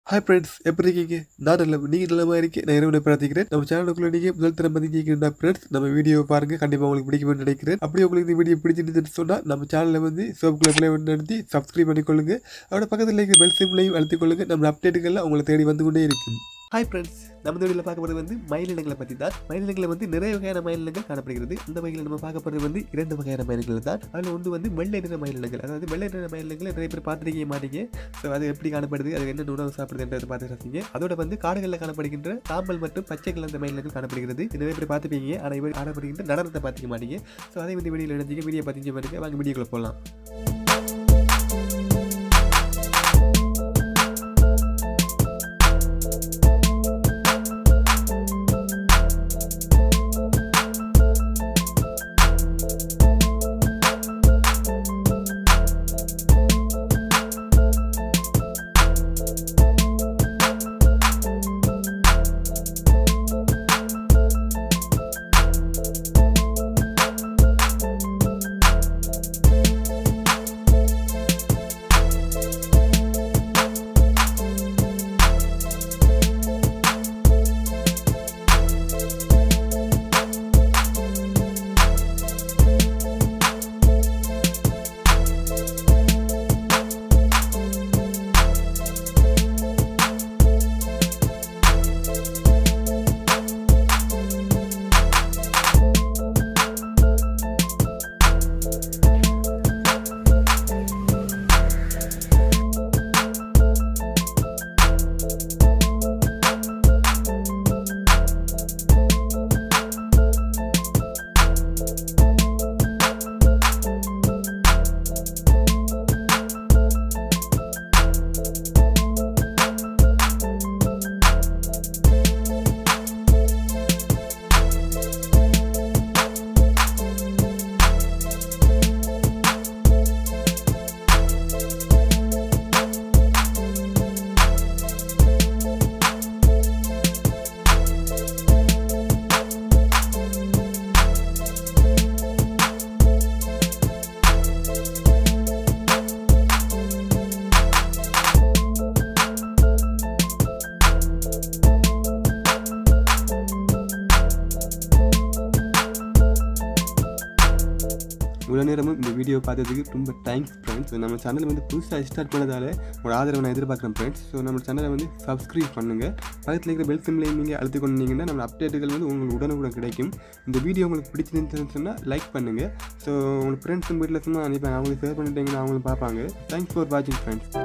hi friends எப்படி இருக்கீங்க நான் நல்ல நீங்கள் நல்ல மாதிரி இருக்கேன் நான் இரவு பிரார்த்திக்கிறேன் நம்ம சேனலுக்குள்ள நீங்கள் முதல் தரம் பதிஞ்சிக்கிறா ஃப்ரெண்ட்ஸ் நம்ம வீடியோ பாருங்க கண்டிப்பாக உங்களுக்கு பிடிக்கும்னு நினைக்கிறேன் அப்படியே உங்களுக்கு இந்த வீடியோ பிடிச்சிருந்துன்னு சொன்னால் நம்ம சேனலில் வந்து சோப்புக்குள்ள பிளே நடத்தி சப்ஸ்கிரைப் பண்ணிக்கொள்ளுங்க அதோட பக்கத்தில் இருக்க பெல் சிம்லையும் அழுத்திக் கொள்ளுங்க நம்ம அப்டேட்டுகள்லாம் உங்களை தேடி வந்து கொண்டே இருக்கும் ஹாய் ஃப்ரெண்ட்ஸ் நம்ம இந்த வீடியோவில் பார்க்க போகிறது வந்து மயிலினங்களை பற்றி தான் மயிலினங்களை வந்து நிறைய வகையான மயிலினங்கள் காணப்படுகிறது இந்த வகையில் நம்ம பார்க்க போகிறது வந்து இரண்டு வகையான மயிலினங்கள் தான் அதில் ஒன்று வந்து வெள்ளை நிற மயிலினங்கள் அதாவது வெள்ளை நிற மயிலினங்களை நிறைய பேர் பார்த்துருக்கீங்க மாட்டீங்க ஸோ அது எப்படி காணப்படுது அது என்ன உணவு சாப்பிடுதுன்றதை பார்த்து ரசிங்க அதோட வந்து காடுகளில் காணப்படுகின்ற சாம்பல் மற்றும் பச்சை கலந்த மயிலினங்கள் காணப்படுகிறது இது நிறைய பேர் பார்த்துப்பீங்க ஆனால் இவர் காணப்படுகின்ற நடனத்தை பார்த்துக்க மாட்டீங்க ஸோ அதை வந்து வீடியோவில் நினைச்சிக்க வீடியோ பார்த்துக்க பாருங்க வாங்க வீடியோக்குள்ள போகலாம் இவ்வளோ நேரமும் இந்த வீடியோ பார்த்ததுக்கு ரொம்ப தேங்க்ஸ் ஃப்ரெண்ட்ஸ் நம்ம சேனல் வந்து புதுசாக ஸ்டார்ட் பண்ணதால் உங்களோட ஆதரவை நான் எதிர்பார்க்குறேன் ஃப்ரெண்ட்ஸ் ஸோ நம்ம சேனலை வந்து சப்ஸ்கிரைப் பண்ணுங்கள் பக்கத்தில் இருக்கிற பெல் சிம்லையும் நீங்கள் அழுத்தி கொண்டீங்கன்னா நம்ம அப்டேட்டுகள் வந்து உங்களுக்கு உடனுக்குடன் கிடைக்கும் இந்த வீடியோ உங்களுக்கு பிடிச்சிருந்துச்சுன்னு சொன்னால் லைக் பண்ணுங்கள் ஸோ உங்களுக்கு ஃப்ரெண்ட்ஸும் வீட்டில் சும்மா அனுப்பிப்பாங்க அவங்களுக்கு ஷேர் பண்ணிட்டீங்கன்னா அவங்களும் பார்ப்பாங்க தேங்க்ஸ் ஃபார் வாட்சிங் ஃப்ரெண்ட்ஸ்